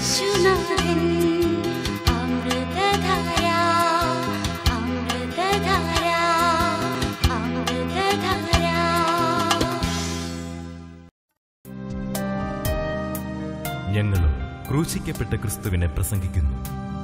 യേശുനാഥൻ അമൃതധാര അമൃതധാര അമൃതധാര ഞങ്ങളും ക്രൂശിക്കപ്പെട്ട ക്രിസ്തുവിനെ പ്രസംഗിക്കുന്നു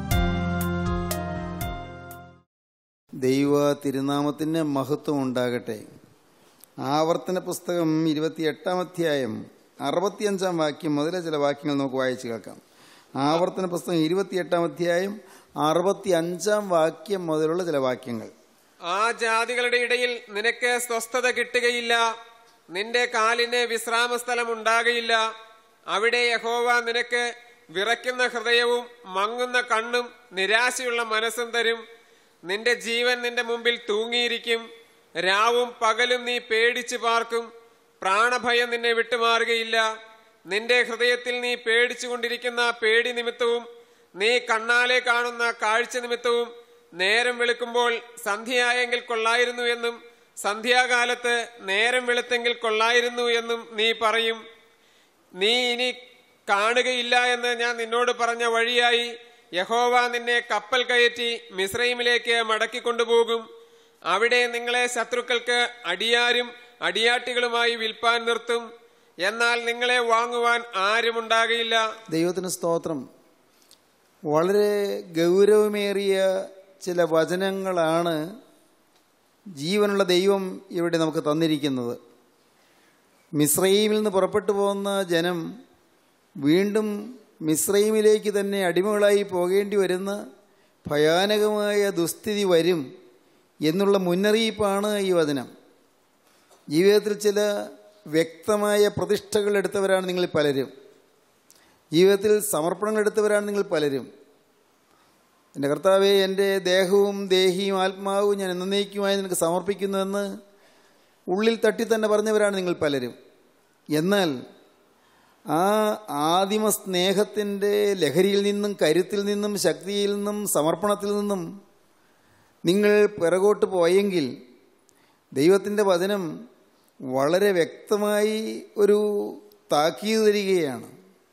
ദൈവ തിരുനാമത്തിന് മഹത്വം ഉണ്ടാകട്ടെ ആവർത്തന പുസ്തകം ഇരുപത്തിയെട്ടാം അധ്യായം അറുപത്തിയഞ്ചാം വാക്യം മുതലേ ചില വാക്യങ്ങൾ നമുക്ക് വായിച്ചു കേൾക്കാം ആവർത്തന പുസ്തകം ഇരുപത്തിയെട്ടാം അധ്യായം അറുപത്തി അഞ്ചാം വാക്യം മുതലുള്ള ചില വാക്യങ്ങൾ ആ ജാതികളുടെ ഇടയിൽ നിനക്ക് സ്വസ്ഥത കിട്ടുകയില്ല നിന്റെ കാലിന് വിശ്രാമസ്ഥലം ഉണ്ടാകയില്ല അവിടെ യഹോവ നിനക്ക് വിറയ്ക്കുന്ന ഹൃദയവും മങ്ങുന്ന കണ്ണും നിരാശയുള്ള മനസ്സും തരും നിന്റെ ജീവൻ നിന്റെ മുമ്പിൽ തൂങ്ങിയിരിക്കും രാവും പകലും നീ പേടിച്ചു പാർക്കും പ്രാണഭയം നിന്നെ വിട്ടുമാറുകയില്ല നിന്റെ ഹൃദയത്തിൽ നീ പേടിച്ചുകൊണ്ടിരിക്കുന്ന പേടി നിമിത്തവും നീ കണ്ണാലെ കാണുന്ന കാഴ്ച നിമിത്തവും നേരം വെളുക്കുമ്പോൾ സന്ധ്യയായെങ്കിൽ കൊള്ളായിരുന്നു എന്നും സന്ധ്യാകാലത്ത് നേരം വെളുത്തെങ്കിൽ കൊള്ളായിരുന്നു എന്നും നീ പറയും നീ ഇനി കാണുകയില്ല എന്ന് ഞാൻ നിന്നോട് പറഞ്ഞ വഴിയായി യഹോവ നിന്നെ കപ്പൽ കയറ്റി മിസ്രൈമിലേക്ക് മടക്കിക്കൊണ്ടുപോകും അവിടെ നിങ്ങളെ ശത്രുക്കൾക്ക് അടിയാരും അടിയാട്ടികളുമായി വിൽപ്പാൻ നിർത്തും എന്നാൽ നിങ്ങളെ വാങ്ങുവാൻ ആരുമുണ്ടാകയില്ല ദൈവത്തിന് സ്തോത്രം വളരെ ഗൗരവമേറിയ ചില വചനങ്ങളാണ് ജീവനുള്ള ദൈവം ഇവിടെ നമുക്ക് തന്നിരിക്കുന്നത് മിസ്രൈമിൽ നിന്ന് പുറപ്പെട്ടു പോകുന്ന ജനം വീണ്ടും മിസ്രൈമിലേക്ക് തന്നെ അടിമകളായി പോകേണ്ടി വരുന്ന ഭയാനകമായ ദുസ്ഥിതി വരും എന്നുള്ള മുന്നറിയിപ്പാണ് ഈ വചനം ജീവിതത്തിൽ ചില വ്യക്തമായ പ്രതിഷ്ഠകൾ എടുത്തവരാണ് നിങ്ങൾ പലരും ജീവിതത്തിൽ സമർപ്പണങ്ങൾ എടുത്തവരാണ് നിങ്ങൾ പലരും എൻ്റെ കർത്താവെ എൻ്റെ ദേഹവും ദേഹിയും ആത്മാവും ഞാൻ എന്നേക്കുമായി നിനക്ക് സമർപ്പിക്കുന്നുവെന്ന് ഉള്ളിൽ തട്ടി തന്നെ പറഞ്ഞവരാണ് നിങ്ങൾ പലരും എന്നാൽ ആ ആദിമ സ്നേഹത്തിൻ്റെ ലഹരിയിൽ നിന്നും കരുത്തിൽ നിന്നും ശക്തിയിൽ നിന്നും സമർപ്പണത്തിൽ നിന്നും നിങ്ങൾ പിറകോട്ട് പോയെങ്കിൽ ദൈവത്തിൻ്റെ വചനം വളരെ വ്യക്തമായി ഒരു താക്കീത് തരികയാണ്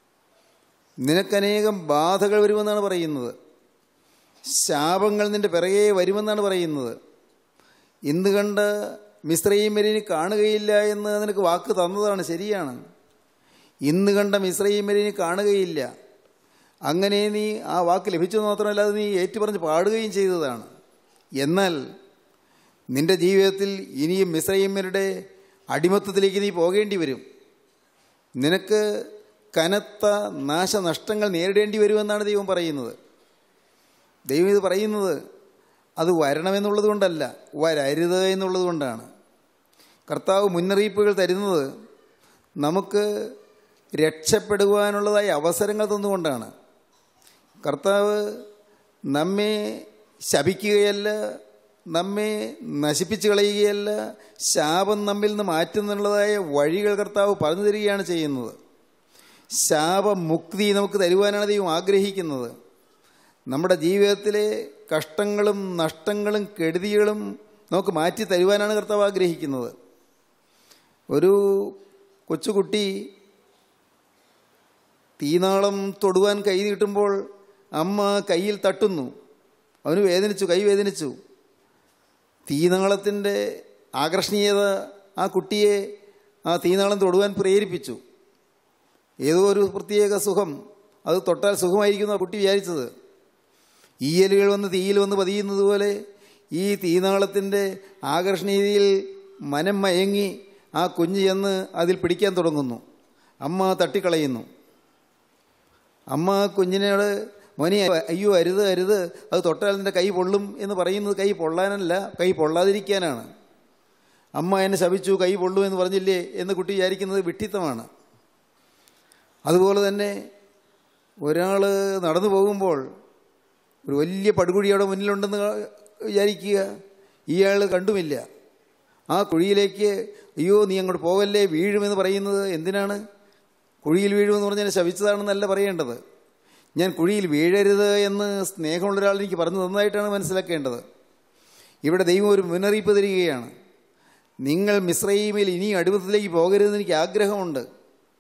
നിനക്കനേകം ബാധകൾ വരുമെന്നാണ് പറയുന്നത് ശാപങ്ങൾ നിന്റെ പിറകെ വരുമെന്നാണ് പറയുന്നത് ഇന്ന് കണ്ട മിശ്രയും വരിനി കാണുകയില്ല എന്ന് നിനക്ക് വാക്ക് തന്നതാണ് ശരിയാണ് ഇന്ന് കണ്ട മിശ്രയും വരിനി കാണുകയില്ല അങ്ങനെ നീ ആ വാക്ക് ലഭിച്ചത് മാത്രമല്ല അത് നീ ഏറ്റുപറഞ്ഞ് പാടുകയും ചെയ്തതാണ് എന്നാൽ നിന്റെ ജീവിതത്തിൽ ഇനിയും മിശ്രൈമ്യരുടെ അടിമത്തത്തിലേക്ക് നീ പോകേണ്ടി വരും നിനക്ക് കനത്ത നാശനഷ്ടങ്ങൾ നേരിടേണ്ടി വരുമെന്നാണ് ദൈവം പറയുന്നത് ദൈവം ഇത് പറയുന്നത് അത് വരണമെന്നുള്ളത് കൊണ്ടല്ല വരരുത് എന്നുള്ളത് കൊണ്ടാണ് കർത്താവ് മുന്നറിയിപ്പുകൾ തരുന്നത് നമുക്ക് രക്ഷപ്പെടുവാനുള്ളതായ അവസരങ്ങൾ തന്നുകൊണ്ടാണ് കർത്താവ് നമ്മെ ശപിക്കുകയല്ല നമ്മെ നശിപ്പിച്ചു കളയുകയല്ല ശാപം നമ്മിൽ നിന്ന് മാറ്റുന്നുള്ളതായ വഴികൾ കർത്താവ് പറഞ്ഞു തരികയാണ് ചെയ്യുന്നത് ശാപമുക്തി നമുക്ക് തരുവാനാണ് ദൈവം ആഗ്രഹിക്കുന്നത് നമ്മുടെ ജീവിതത്തിലെ കഷ്ടങ്ങളും നഷ്ടങ്ങളും കെടുതികളും നമുക്ക് മാറ്റി തരുവാനാണ് കർത്താവ് ആഗ്രഹിക്കുന്നത് ഒരു കൊച്ചുകുട്ടി തീനാളം തൊടുവാൻ കൈ നീട്ടുമ്പോൾ അമ്മ കയ്യിൽ തട്ടുന്നു അവന് വേദനിച്ചു കൈ വേദനിച്ചു തീനാളത്തിൻ്റെ ആകർഷണീയത ആ കുട്ടിയെ ആ തീനാളം തൊടുവാൻ പ്രേരിപ്പിച്ചു ഏതോ ഒരു പ്രത്യേക സുഖം അത് തൊട്ടാൽ സുഖമായിരിക്കുന്നു ആ കുട്ടി വിചാരിച്ചത് ഈയലുകൾ വന്ന് തീയിൽ വന്ന് പതിയുന്നത് പോലെ ഈ തീനാളത്തിൻ്റെ ആകർഷണീയതയിൽ മനം മയങ്ങി ആ കുഞ്ഞ് ചെന്ന് അതിൽ പിടിക്കാൻ തുടങ്ങുന്നു അമ്മ തട്ടിക്കളയുന്നു അമ്മ കുഞ്ഞിനോട് മോനെ അയ്യോ അരുത് അരുത് അത് തൊട്ടാൽ നിൻ്റെ കൈ പൊള്ളും എന്ന് പറയുന്നത് കൈ പൊള്ളാനല്ല കൈ പൊള്ളാതിരിക്കാനാണ് അമ്മ എന്നെ ശപിച്ചു കൈ പൊള്ളു എന്ന് പറഞ്ഞില്ലേ എന്ന് കുട്ടി വിചാരിക്കുന്നത് വിട്ടിത്തമാണ് അതുപോലെ തന്നെ ഒരാൾ നടന്നു പോകുമ്പോൾ ഒരു വലിയ പടുകുഴി അവിടെ മുന്നിലുണ്ടെന്ന് വിചാരിക്കുക ഇയാൾ കണ്ടുമില്ല ആ കുഴിയിലേക്ക് അയ്യോ നീ അങ്ങോട്ട് പോകല്ലേ വീഴുമെന്ന് പറയുന്നത് എന്തിനാണ് കുഴിയിൽ വീഴുമെന്ന് പറഞ്ഞാൽ ശവിച്ചതാണെന്നല്ല പറയേണ്ടത് ഞാൻ കുഴിയിൽ വീഴരുത് എന്ന് സ്നേഹമുള്ള ഒരാൾ എനിക്ക് പറഞ്ഞു തന്നതായിട്ടാണ് മനസ്സിലാക്കേണ്ടത് ഇവിടെ ദൈവം ഒരു മുന്നറിയിപ്പ് തരികയാണ് നിങ്ങൾ മിശ്രൈമിൽ ഇനി അടിമത്തിലേക്ക് പോകരുതെന്ന് എനിക്ക് ആഗ്രഹമുണ്ട്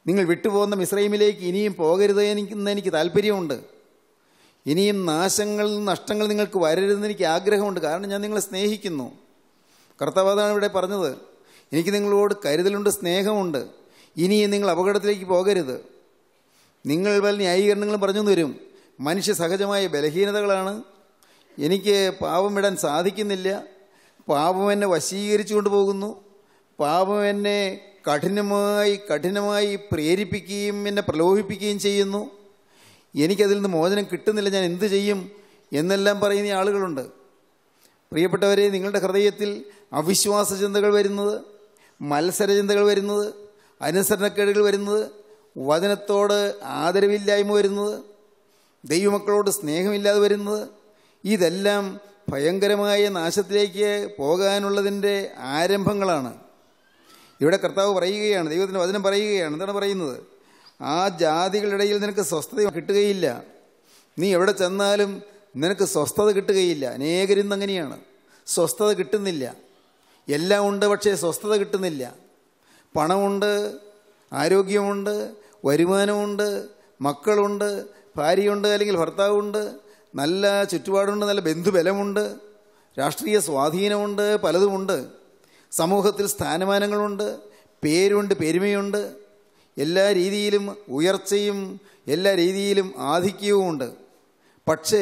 നിങ്ങൾ വിട്ടുപോകുന്ന മിശ്രൈമിലേക്ക് ഇനിയും പോകരുത് എനിക്കെന്ന് എനിക്ക് താല്പര്യമുണ്ട് ഇനിയും നാശങ്ങൾ നഷ്ടങ്ങൾ നിങ്ങൾക്ക് വരരുതെന്ന് എനിക്ക് ആഗ്രഹമുണ്ട് കാരണം ഞാൻ നിങ്ങളെ സ്നേഹിക്കുന്നു കർത്താവ് അതാണ് ഇവിടെ പറഞ്ഞത് എനിക്ക് നിങ്ങളോട് കരുതലുണ്ട് സ്നേഹമുണ്ട് ഇനിയും നിങ്ങൾ അപകടത്തിലേക്ക് പോകരുത് നിങ്ങൾ പല ന്യായീകരണങ്ങളും പറഞ്ഞു തരും മനുഷ്യ സഹജമായ ബലഹീനതകളാണ് എനിക്ക് പാപം വിടാൻ സാധിക്കുന്നില്ല പാപം എന്നെ വശീകരിച്ചു കൊണ്ടുപോകുന്നു പാപം എന്നെ കഠിനമായി കഠിനമായി പ്രേരിപ്പിക്കുകയും എന്നെ പ്രലോഭിപ്പിക്കുകയും ചെയ്യുന്നു എനിക്കതിൽ നിന്ന് മോചനം കിട്ടുന്നില്ല ഞാൻ എന്ത് ചെയ്യും എന്നെല്ലാം പറയുന്ന ആളുകളുണ്ട് പ്രിയപ്പെട്ടവരെ നിങ്ങളുടെ ഹൃദയത്തിൽ അവിശ്വാസ ചിന്തകൾ വരുന്നത് മത്സര ചിന്തകൾ വരുന്നത് അനുസരണക്കേടുകൾ വരുന്നത് വചനത്തോട് ആദരവില്ലായ്മ വരുന്നത് ദൈവമക്കളോട് സ്നേഹമില്ലാതെ വരുന്നത് ഇതെല്ലാം ഭയങ്കരമായ നാശത്തിലേക്ക് പോകാനുള്ളതിൻ്റെ ആരംഭങ്ങളാണ് ഇവിടെ കർത്താവ് പറയുകയാണ് ദൈവത്തിൻ്റെ വചനം പറയുകയാണ് എന്താണ് പറയുന്നത് ആ ജാതികളുടെ ഇടയിൽ നിനക്ക് സ്വസ്ഥത കിട്ടുകയില്ല നീ എവിടെ ചെന്നാലും നിനക്ക് സ്വസ്ഥത കിട്ടുകയില്ല അനേകരിന്ന് അങ്ങനെയാണ് സ്വസ്ഥത കിട്ടുന്നില്ല എല്ലാം ഉണ്ട് പക്ഷേ സ്വസ്ഥത കിട്ടുന്നില്ല പണമുണ്ട് ആരോഗ്യമുണ്ട് വരുമാനമുണ്ട് മക്കളുണ്ട് ഭാര്യയുണ്ട് അല്ലെങ്കിൽ ഭർത്താവുണ്ട് നല്ല ചുറ്റുപാടുണ്ട് നല്ല ബന്ധുബലമുണ്ട് രാഷ്ട്രീയ സ്വാധീനമുണ്ട് പലതുമുണ്ട് സമൂഹത്തിൽ സ്ഥാനമാനങ്ങളുണ്ട് പേരുണ്ട് പെരുമയുണ്ട് എല്ലാ രീതിയിലും ഉയർച്ചയും എല്ലാ രീതിയിലും ആധിക്യവുമുണ്ട് പക്ഷേ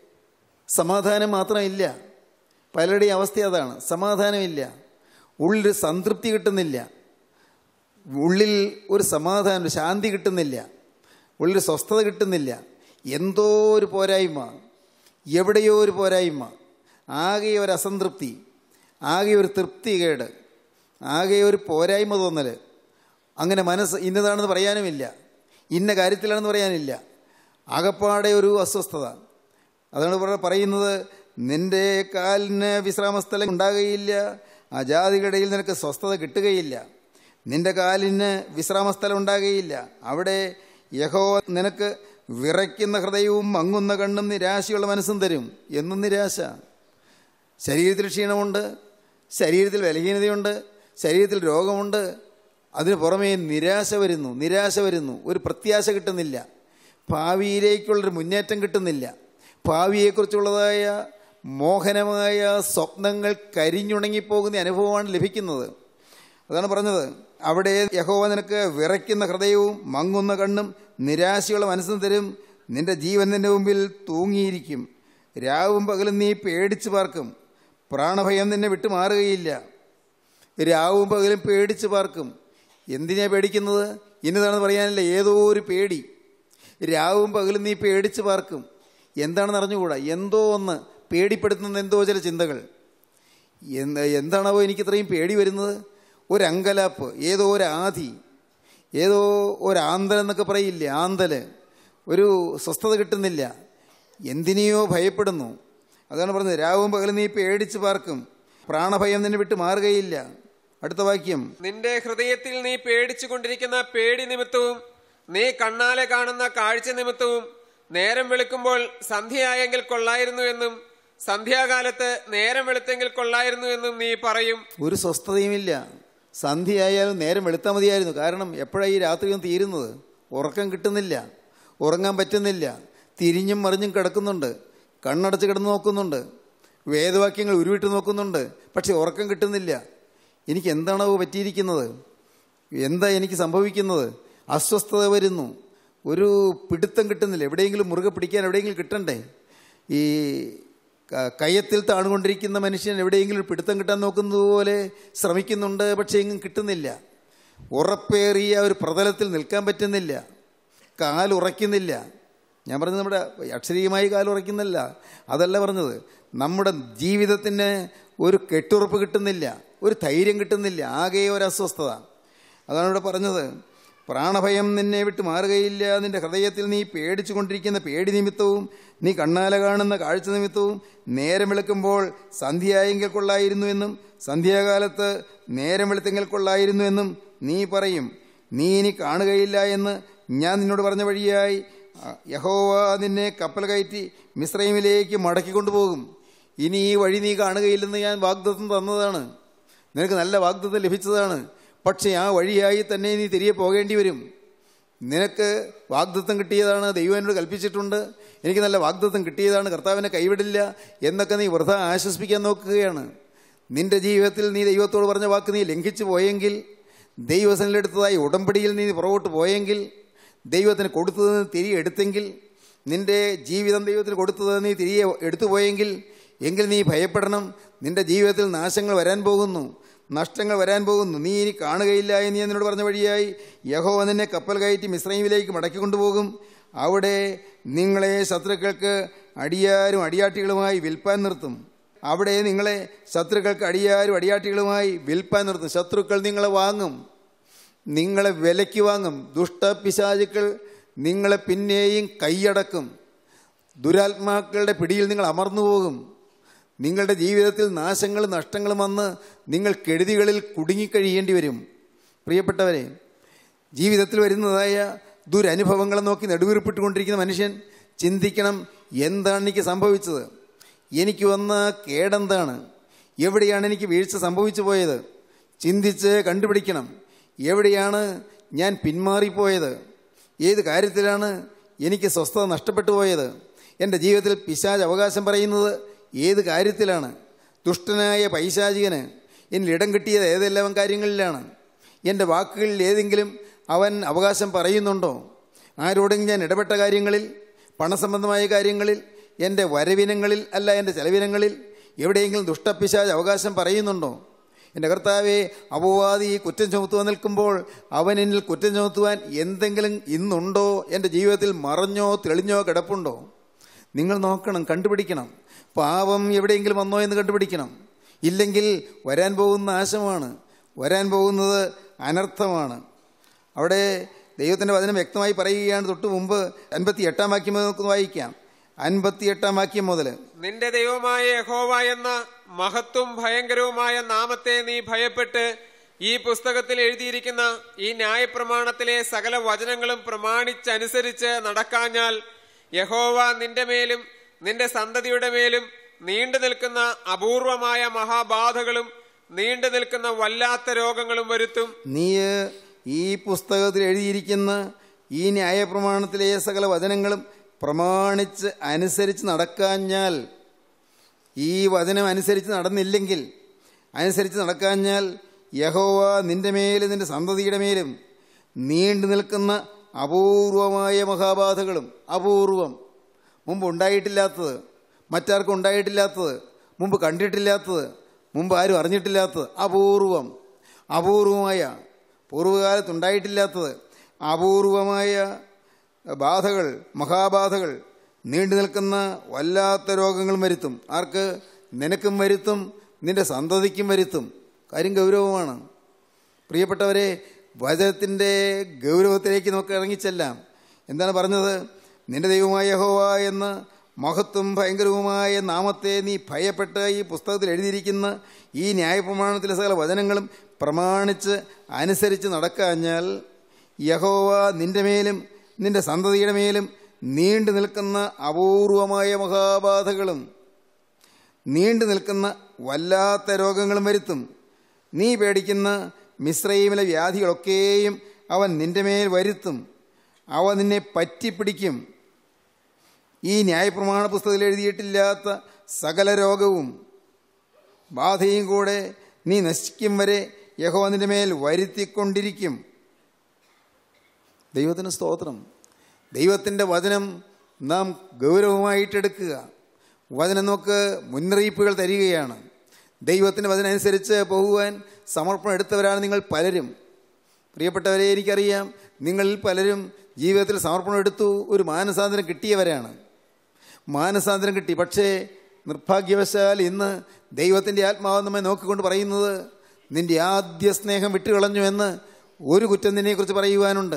സമാധാനം മാത്രമില്ല പലരുടെയും അവസ്ഥ അതാണ് സമാധാനമില്ല ഉള്ളിൽ സംതൃപ്തി കിട്ടുന്നില്ല ഉള്ളിൽ ഒരു സമാധാനം ശാന്തി കിട്ടുന്നില്ല ഉള്ളിൽ സ്വസ്ഥത കിട്ടുന്നില്ല എന്തോ ഒരു പോരായ്മ എവിടെയോ ഒരു പോരായ്മ ആകെ ഒരു അസംതൃപ്തി ആകെ ഒരു തൃപ്തികേട് ആകെ ഒരു പോരായ്മ തോന്നൽ അങ്ങനെ മനസ്സ് ഇന്നതാണെന്ന് പറയാനുമില്ല ഇന്ന കാര്യത്തിലാണെന്ന് പറയാനില്ല ആകപ്പാടെ ഒരു അസ്വസ്ഥത അതാണ് ഇവിടെ പറയുന്നത് നിന്റെ കാലിന് വിശ്രാമസ്ഥലം ഉണ്ടാകുകയില്ല ആ ജാതികളിടയിൽ നിനക്ക് സ്വസ്ഥത കിട്ടുകയില്ല നിന്റെ കാലിന് വിശ്രാമസ്ഥലം ഉണ്ടാകുകയില്ല അവിടെ യഹോ നിനക്ക് വിറയ്ക്കുന്ന ഹൃദയവും മങ്ങുന്ന കണ്ണും നിരാശയുള്ള മനസ്സും തരും എന്നും നിരാശ ശരീരത്തിൽ ക്ഷീണമുണ്ട് ശരീരത്തിൽ ബലഹീനതയുണ്ട് ശരീരത്തിൽ രോഗമുണ്ട് അതിന് പുറമേ നിരാശ വരുന്നു നിരാശ വരുന്നു ഒരു പ്രത്യാശ കിട്ടുന്നില്ല ഭാവിയിലേക്കുള്ളൊരു മുന്നേറ്റം കിട്ടുന്നില്ല ഭാവിയെക്കുറിച്ചുള്ളതായ മോഹനമായ സ്വപ്നങ്ങൾ കരിഞ്ഞുണങ്ങിപ്പോകുന്ന അനുഭവമാണ് ലഭിക്കുന്നത് അതാണ് പറഞ്ഞത് അവിടെ യഹോവ നിനക്ക് വിറയ്ക്കുന്ന ഹൃദയവും മങ്ങുന്ന കണ്ണും നിരാശയുള്ള മനസ്സും തരും നിന്റെ ജീവൻ നിന്റെ മുമ്പിൽ തൂങ്ങിയിരിക്കും രാവും പകലും നീ പേടിച്ചു പാർക്കും പ്രാണഭയം നിന്നെ വിട്ടു മാറുകയില്ല രാവും പകലും പേടിച്ചു പാർക്കും എന്തിനാ പേടിക്കുന്നത് ഇന്നതാണെന്ന് പറയാനില്ല ഏതോ ഒരു പേടി രാവും പകലും നീ പേടിച്ചു പാർക്കും എന്താണെന്ന് അറിഞ്ഞുകൂടാ എന്തോ ഒന്ന് പേടിപ്പെടുത്തുന്ന എന്തോ ചില ചിന്തകൾ എന്ത് എന്താണാവോ എനിക്ക് ഇത്രയും പേടി വരുന്നത് ഒരങ്കലാപ്പ് ഏതോ ഒരു ആധി ഏതോ ഒരാന്തൽ എന്നൊക്കെ പറയില്ലേ ആന്തല് ഒരു സ്വസ്ഥത കിട്ടുന്നില്ല എന്തിനെയോ ഭയപ്പെടുന്നു അതാണ് പറഞ്ഞത് രാവും പകലും നീ പേടിച്ച് പാർക്കും പ്രാണഭയം നിന്നെ വിട്ട് മാറുകയില്ല അടുത്ത വാക്യം നിന്റെ ഹൃദയത്തിൽ നീ പേടിച്ചു കൊണ്ടിരിക്കുന്ന പേടി നിമിത്തവും നീ കണ്ണാലെ കാണുന്ന കാഴ്ച നിമിത്തവും നേരം വെളുക്കുമ്പോൾ സന്ധ്യയായെങ്കിൽ കൊള്ളായിരുന്നു എന്നും സന്ധ്യാകാലത്ത് നേരം വെളുത്തെങ്കിൽ കൊള്ളായിരുന്നു എന്നും നീ പറയും ഒരു സ്വസ്ഥതയുമില്ല സന്ധ്യയായാലും നേരം വെളുത്താൽ മതിയായിരുന്നു കാരണം എപ്പോഴാണ് ഈ രാത്രിയും തീരുന്നത് ഉറക്കം കിട്ടുന്നില്ല ഉറങ്ങാൻ പറ്റുന്നില്ല തിരിഞ്ഞും മറിഞ്ഞും കിടക്കുന്നുണ്ട് കണ്ണടച്ച് കിടന്ന് നോക്കുന്നുണ്ട് വേദവാക്യങ്ങൾ ഉരുവിട്ട് നോക്കുന്നുണ്ട് പക്ഷെ ഉറക്കം കിട്ടുന്നില്ല എനിക്ക് എന്താണോ പറ്റിയിരിക്കുന്നത് എന്താ എനിക്ക് സംഭവിക്കുന്നത് അസ്വസ്ഥത വരുന്നു ഒരു പിടുത്തം കിട്ടുന്നില്ല എവിടെയെങ്കിലും മുറുകെ പിടിക്കാൻ എവിടെയെങ്കിലും കിട്ടണ്ടേ ഈ ക- കയത്തിൽ താണുകൊണ്ടിരിക്കുന്ന മനുഷ്യൻ എവിടെയെങ്കിലും ഒരു പിടുത്തം കിട്ടാൻ നോക്കുന്നത് പോലെ ശ്രമിക്കുന്നുണ്ട് പക്ഷേ എങ്ങും കിട്ടുന്നില്ല ഉറപ്പേറിയ ഒരു പ്രതലത്തിൽ നിൽക്കാൻ പറ്റുന്നില്ല കാലുറയ്ക്കുന്നില്ല ഞാൻ പറഞ്ഞത് നമ്മുടെ അക്ഷരീയമായി കാലുറയ്ക്കുന്നില്ല അതല്ല പറഞ്ഞത് നമ്മുടെ ജീവിതത്തിന് ഒരു കെട്ടുറപ്പ് കിട്ടുന്നില്ല ഒരു ധൈര്യം കിട്ടുന്നില്ല ആകെ ഒരു അസ്വസ്ഥത അതാണ് ഇവിടെ പറഞ്ഞത് പ്രാണഭയം നിന്നെ വിട്ട് മാറുകയില്ല നിന്റെ ഹൃദയത്തിൽ നീ പേടിച്ചു കൊണ്ടിരിക്കുന്ന പേടി നിമിത്തവും നീ കണ്ണാല കാണുന്ന കാഴ്ച നിമിത്തവും നേരം വെളുക്കുമ്പോൾ സന്ധ്യയായെങ്കിൽ കൊള്ളായിരുന്നു എന്നും സന്ധ്യാകാലത്ത് നേരം വെളുത്തെങ്കിൽ കൊള്ളായിരുന്നു എന്നും നീ പറയും നീ ഇനി കാണുകയില്ല എന്ന് ഞാൻ നിന്നോട് പറഞ്ഞ വഴിയായി ആ, യഹോവ നിന്നെ കപ്പൽ കയറ്റി മിശ്രൈമിലേക്ക് മടക്കിക്കൊണ്ടുപോകും ഇനി ഈ വഴി നീ കാണുകയില്ലെന്ന് ഞാൻ വാഗ്ദത്തം തന്നതാണ് നിനക്ക് നല്ല വാഗ്ദത്തം ലഭിച്ചതാണ് പക്ഷേ ആ വഴിയായി തന്നെ നീ തിരികെ പോകേണ്ടി വരും നിനക്ക് വാഗ്ദത്വം കിട്ടിയതാണ് ദൈവം എന്നോട് കൽപ്പിച്ചിട്ടുണ്ട് എനിക്ക് നല്ല വാഗ്ദത്വം കിട്ടിയതാണ് കർത്താവിനെ കൈവിടില്ല എന്നൊക്കെ നീ വൃഥ ആശ്വസിപ്പിക്കാൻ നോക്കുകയാണ് നിന്റെ ജീവിതത്തിൽ നീ ദൈവത്തോട് പറഞ്ഞ വാക്ക് നീ ലംഘിച്ചു പോയെങ്കിൽ ദൈവസനിലെടുത്തതായി ഉടമ്പടിയിൽ നീ പുറകോട്ട് പോയെങ്കിൽ ദൈവത്തിന് കൊടുത്തത് തിരികെ എടുത്തെങ്കിൽ നിന്റെ ജീവിതം ദൈവത്തിന് കൊടുത്തത് നീ തിരികെ എടുത്തു പോയെങ്കിൽ എങ്കിൽ നീ ഭയപ്പെടണം നിന്റെ ജീവിതത്തിൽ നാശങ്ങൾ വരാൻ പോകുന്നു നഷ്ടങ്ങൾ വരാൻ പോകുന്നു നീ ഇനി കാണുകയില്ല എന്ന് ഞാൻ നിന്നോട് പറഞ്ഞ വഴിയായി യഹോവ നിന്നെ കപ്പൽ കയറ്റി മിശ്രൈമിലേക്ക് മടക്കി കൊണ്ടുപോകും അവിടെ നിങ്ങളെ ശത്രുക്കൾക്ക് അടിയാരും അടിയാട്ടികളുമായി വിൽപ്പാൻ നിർത്തും അവിടെ നിങ്ങളെ ശത്രുക്കൾക്ക് അടിയാരും അടിയാട്ടികളുമായി വിൽപ്പാൻ നിർത്തും ശത്രുക്കൾ നിങ്ങളെ വാങ്ങും നിങ്ങളെ വിലയ്ക്ക് വാങ്ങും ദുഷ്ടപിശാചുക്കൾ നിങ്ങളെ പിന്നെയും കൈയടക്കും ദുരാത്മാക്കളുടെ പിടിയിൽ നിങ്ങൾ അമർന്നു പോകും നിങ്ങളുടെ ജീവിതത്തിൽ നാശങ്ങളും നഷ്ടങ്ങളും വന്ന് നിങ്ങൾ കെടുതികളിൽ കുടുങ്ങിക്കഴിയേണ്ടി വരും പ്രിയപ്പെട്ടവരെ ജീവിതത്തിൽ വരുന്നതായ ദുരനുഭവങ്ങളെ നോക്കി നെടുവീർപ്പിട്ടുകൊണ്ടിരിക്കുന്ന മനുഷ്യൻ ചിന്തിക്കണം എന്താണ് എനിക്ക് സംഭവിച്ചത് എനിക്ക് വന്ന കേടെന്താണ് എവിടെയാണ് എനിക്ക് വീഴ്ച സംഭവിച്ചു പോയത് ചിന്തിച്ച് കണ്ടുപിടിക്കണം എവിടെയാണ് ഞാൻ പിന്മാറിപ്പോയത് ഏത് കാര്യത്തിലാണ് എനിക്ക് സ്വസ്ഥത നഷ്ടപ്പെട്ടു പോയത് എൻ്റെ ജീവിതത്തിൽ പിശാജ് അവകാശം പറയുന്നത് ഏത് കാര്യത്തിലാണ് ദുഷ്ടനായ പൈശാചികന് എന്നിൽ ഇടം കിട്ടിയത് ഏതെല്ലാം കാര്യങ്ങളിലാണ് എൻ്റെ വാക്കുകളിൽ ഏതെങ്കിലും അവൻ അവകാശം പറയുന്നുണ്ടോ ആരോടെങ്കിലും ഞാൻ ഇടപെട്ട കാര്യങ്ങളിൽ പണസംബന്ധമായ കാര്യങ്ങളിൽ എൻ്റെ വരവിനങ്ങളിൽ അല്ല എൻ്റെ ചെലവിനങ്ങളിൽ എവിടെയെങ്കിലും ദുഷ്ടപ്പിശാജ് അവകാശം പറയുന്നുണ്ടോ എൻ്റെ കർത്താവെ അപവാദി കുറ്റം ചുമത്തുവാൻ നിൽക്കുമ്പോൾ അവൻ എന്നിൽ കുറ്റം ചുമത്തുവാൻ എന്തെങ്കിലും ഇന്നുണ്ടോ എൻ്റെ ജീവിതത്തിൽ മറഞ്ഞോ തെളിഞ്ഞോ കിടപ്പുണ്ടോ നിങ്ങൾ നോക്കണം കണ്ടുപിടിക്കണം പാപം എവിടെയെങ്കിലും വന്നോ എന്ന് കണ്ടുപിടിക്കണം ഇല്ലെങ്കിൽ വരാൻ പോകുന്ന നാശമാണ് വരാൻ പോകുന്നത് അനർത്ഥമാണ് അവിടെ ദൈവത്തിൻ്റെ വചനം വ്യക്തമായി പറയുകയാണ് തൊട്ട് മുമ്പ് അൻപത്തി എട്ടാം വാക്യം മുതൽ നമുക്ക് വായിക്കാം അൻപത്തി എട്ടാം വാക്യം മുതൽ നിന്റെ ദൈവമായ യഹോവ എന്ന മഹത്വം ഭയങ്കരവുമായ നാമത്തെ നീ ഭയപ്പെട്ട് ഈ പുസ്തകത്തിൽ എഴുതിയിരിക്കുന്ന ഈ ന്യായപ്രമാണത്തിലെ സകല വചനങ്ങളും പ്രമാണിച്ചനുസരിച്ച് നടക്കാഞ്ഞാൽ യഹോവ നിന്റെ മേലും നിന്റെ സന്തതിയുടെ മേലും നീണ്ടു നിൽക്കുന്ന അപൂർവമായ മഹാബാധകളും നീണ്ടു നിൽക്കുന്ന വല്ലാത്ത രോഗങ്ങളും വരുത്തും നീ ഈ പുസ്തകത്തിൽ എഴുതിയിരിക്കുന്ന ഈ ന്യായപ്രമാണത്തിലെ സകല വചനങ്ങളും പ്രമാണിച്ച് അനുസരിച്ച് നടക്കാഞ്ഞാൽ ഈ വചനം അനുസരിച്ച് നടന്നില്ലെങ്കിൽ അനുസരിച്ച് നടക്കാഞ്ഞാൽ യഹോവ നിന്റെ മേലും നിന്റെ സന്തതിയുടെ മേലും നീണ്ടു നിൽക്കുന്ന അപൂർവമായ മഹാബാധകളും അപൂർവം മുമ്പ് ഉണ്ടായിട്ടില്ലാത്തത് മറ്റാർക്കും ഉണ്ടായിട്ടില്ലാത്തത് മുമ്പ് കണ്ടിട്ടില്ലാത്തത് മുമ്പ് ആരും അറിഞ്ഞിട്ടില്ലാത്തത് അപൂർവം അപൂർവമായ പൂർവ്വകാലത്തുണ്ടായിട്ടില്ലാത്തത് അപൂർവമായ ബാധകൾ മഹാബാധകൾ നീണ്ടു നിൽക്കുന്ന വല്ലാത്ത രോഗങ്ങൾ വരുത്തും ആർക്ക് നിനക്കും വരുത്തും നിന്റെ സന്തതിക്കും വരുത്തും കാര്യം ഗൗരവമാണ് പ്രിയപ്പെട്ടവരെ വചനത്തിൻ്റെ ഗൗരവത്തിലേക്ക് നമുക്ക് ഇറങ്ങിച്ചെല്ലാം എന്താണ് പറഞ്ഞത് നിന്റെ ദൈവമായ യഹോവ എന്ന മഹത്വം ഭയങ്കരവുമായ നാമത്തെ നീ ഭയപ്പെട്ട് ഈ പുസ്തകത്തിൽ എഴുതിയിരിക്കുന്ന ഈ ന്യായപ്രമാണത്തിലെ സകല വചനങ്ങളും പ്രമാണിച്ച് അനുസരിച്ച് നടക്കാഞ്ഞാൽ യഹോവ നിന്റെ മേലും നിന്റെ സന്തതിയുടെ മേലും നീണ്ടു നിൽക്കുന്ന അപൂർവമായ മഹാബാധകളും നീണ്ടു നിൽക്കുന്ന വല്ലാത്ത രോഗങ്ങളും വരുത്തും നീ പേടിക്കുന്ന മിശ്രയിമിലെ വ്യാധികളൊക്കെയും അവൻ നിന്റെ മേൽ വരുത്തും അവ നിന്നെ പറ്റിപ്പിടിക്കും ഈ ന്യായപ്രമാണ പുസ്തകത്തിൽ എഴുതിയിട്ടില്ലാത്ത സകല രോഗവും ബാധയും കൂടെ നീ നശിക്കും വരെ യഹോവ നിന്റെ മേൽ വരുത്തിക്കൊണ്ടിരിക്കും ദൈവത്തിന് സ്തോത്രം ദൈവത്തിൻ്റെ വചനം നാം ഗൗരവമായിട്ടെടുക്കുക വചനം നമുക്ക് മുന്നറിയിപ്പുകൾ തരികയാണ് ദൈവത്തിൻ്റെ വചനം അനുസരിച്ച് പോകുവാൻ സമർപ്പണം എടുത്തവരാണ് നിങ്ങൾ പലരും പ്രിയപ്പെട്ടവരെ എനിക്കറിയാം നിങ്ങളിൽ പലരും ജീവിതത്തിൽ സമർപ്പണം എടുത്തു ഒരു മാനസാന്തരം കിട്ടിയവരാണ് മാനസാന്തരം കിട്ടി പക്ഷേ നിർഭാഗ്യവശാൽ ഇന്ന് ദൈവത്തിൻ്റെ ആത്മാവ് നമ്മെ നോക്കിക്കൊണ്ട് പറയുന്നത് നിന്റെ ആദ്യ സ്നേഹം വിട്ടുകളഞ്ഞു എന്ന് ഒരു കുറ്റം നിന്നെക്കുറിച്ച് പറയുവാനുണ്ട്